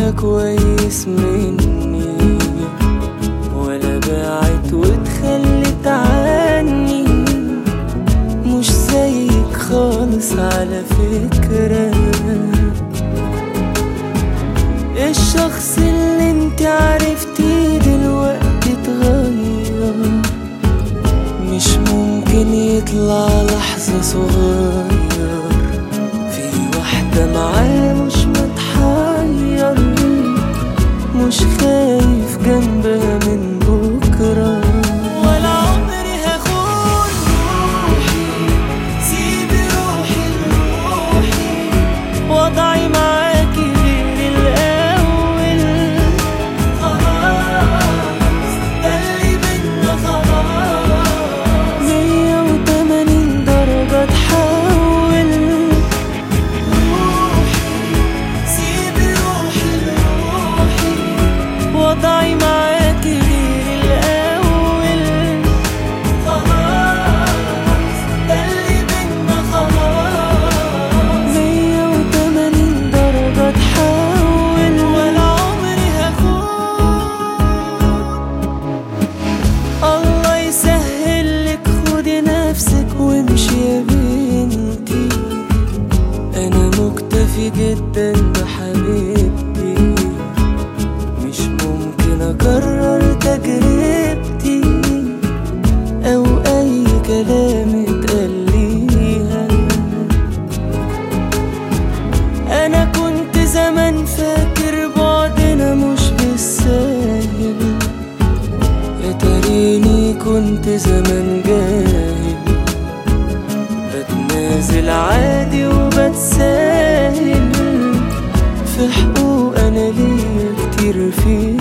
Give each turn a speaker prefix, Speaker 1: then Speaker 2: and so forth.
Speaker 1: عارفها كويس مني ولا بعت واتخلت عني مش زيك خالص على فكرة الشخص اللي انت عرفتيه دلوقتي اتغير مش ممكن يطلع لحظة صغير في واحدة معاه مش متحير مش خايف جنبها من بكرة ولا عمري هخون روحي سيب روحي لروحي وضعي معاكي غير الأول خلاص ده اللي بينا خلاص مية وتمانين درجة تحول روحي سيب روحي لروحي وضعي معاكي غير الأول خلاص ده اللي بينا خلاص مية وتمانين درجة تحول ولا عمري هخون الله يسهل لك خدي نفسك وامشي يا بنتي انا مكتفي جدا بحبيبتي مش ممكن اكرر تجربتي او اي كلام اتقال ليها انا كنت زمان فاكر بعدنا مش بالساهل اتاريني كنت زمان جاهل بتنازل عادي وبتساهل في حقوق انا ليا كتير فيها